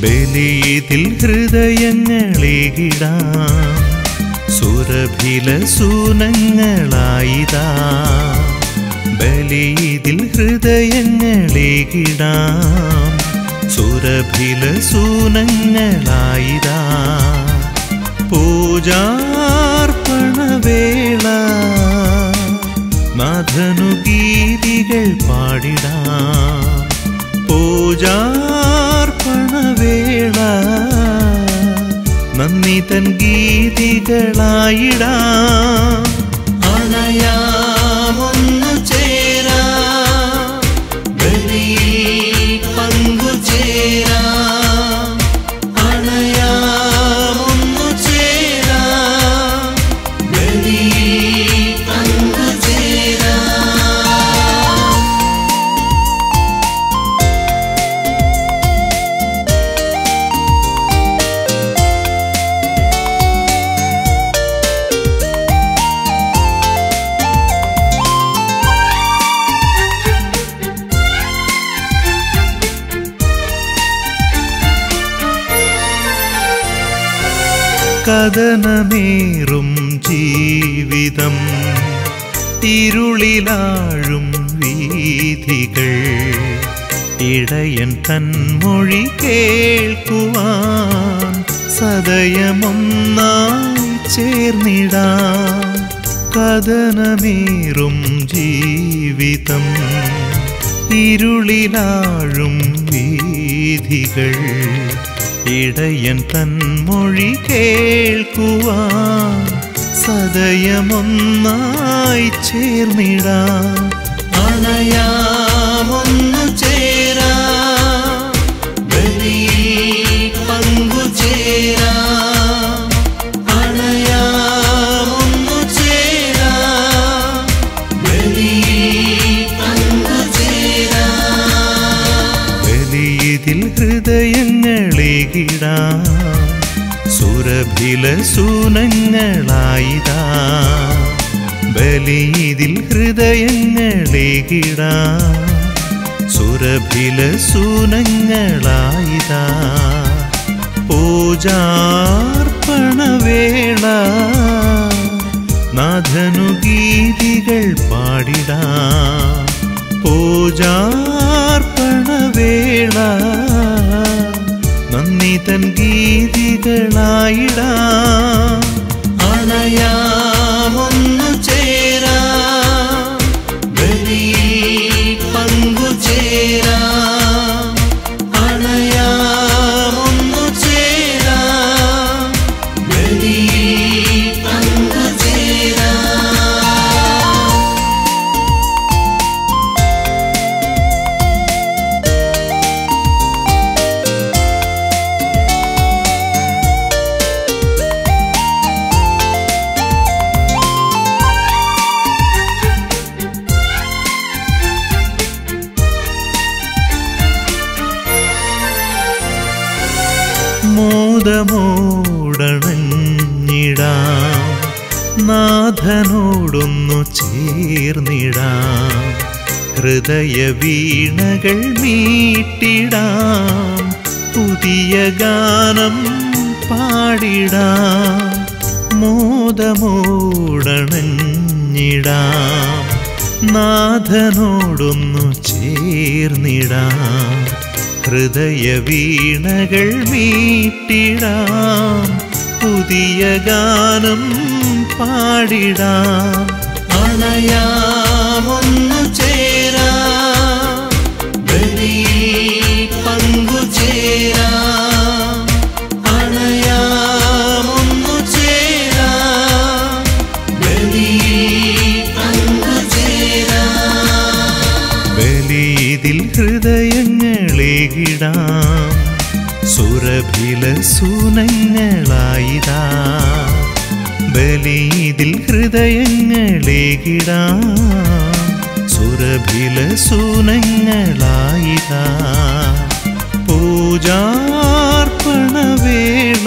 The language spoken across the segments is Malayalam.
ബലിയിതിൽ ഹൃദയങ്ങളേകിടാം സുരഭില സൂനങ്ങളായിതാ ബലിയിതിൽ ഹൃദയങ്ങളേകിടാം സുരഭില സൂനങ്ങളായിതാ പൂജാർപ്പണവേള നാഥനു ഗീതികൾ പാടിടാം പൂജാർപ്പണവേള നന്ദി തൻ ഗീതികളായിടാം അണയാമൊന്നു ചേരാം ബലിയിൽ പങ്കുചേരാം അണയാമൊന്നു ചേരാം ബലിയിൽ പങ്കുചേരാം കഥനമേറും ജീവിതം ഇരുളിലാഴും വീഥികൾ ഇടയൻ തന്മൊഴി കേൾക്കുവാൻ സദയമൊന്നായി ചേർന്നിടാം കഥനമേറും ജീവിതം ഇരുളിലാഴും വീഥികൾ ഇടയൻ തന്മൊഴി കേൾക്കുവാൻ സദയമൊന്നായി ചേർന്നിടാം അണയാമൊന്നു ചേരാം ബലിയിൽ പങ്കുചേരാം അണയാമൊന്നു ചേരാം ബലിയിൽ പങ്കുചേരാം ബലിയിതിൽ ഹൃദയങ്ങളേകിടാം സുരഭില സൂനങ്ങളായിതാ ബലിയിതിൽ ഹൃദയങ്ങളേകിടാം സുരഭില സൂനങ്ങളായിതാ പൂജാർപ്പണവേള നാഥനു ഗീതികൾ പാടിടാം പൂജാർപ്പണവേള നന്ദി തൻ ഗീതികളായിടാം അണയാമൊന്നു ചേരാം ബലിയിൽ പങ്കുചേരാം അണയാമൊന്നു ചേരാം ബലിയിൽ പങ്കുചേരാം മോദമോടണഞ്ഞിടാം നാഥനോടൊന്നു ചേർന്നിടാം ഹൃദയ വീണകൾ മീട്ടിടാം പുതിയ ഗാനം പാടിടാം മോദമോടണഞ്ഞിടാം നാഥനോടൊന്നു ചേർന്നിടാം ഹൃദയ വീണകൾ മീട്ടിടാം പുതിയ ഗാനം പാടിടാം അണയാമൊന്നു ചേരാം ബലിയിൽ പങ്കുചേരാം അണയാമൊന്നു ചേരാം ബലിയിൽ പങ്കുചേരാം ബലിയിതിൽ ഹൃദയങ്ങളേകിടാം സുരഭില സൂനങ്ങളായിതാ ബലിയിതിൽ ഹൃദയങ്ങളേകിടാം സുരഭില സൂനങ്ങളായിതാ പൂജാർപ്പണവേള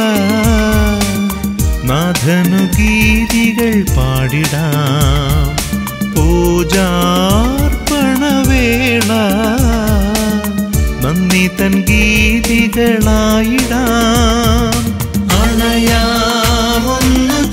നാഥനു ഗീതികൾ പാടിടാം പൂജാർപ്പണവേള നന്ദി തൻ ഗീതികളായിടാം അണയാമൊന്നു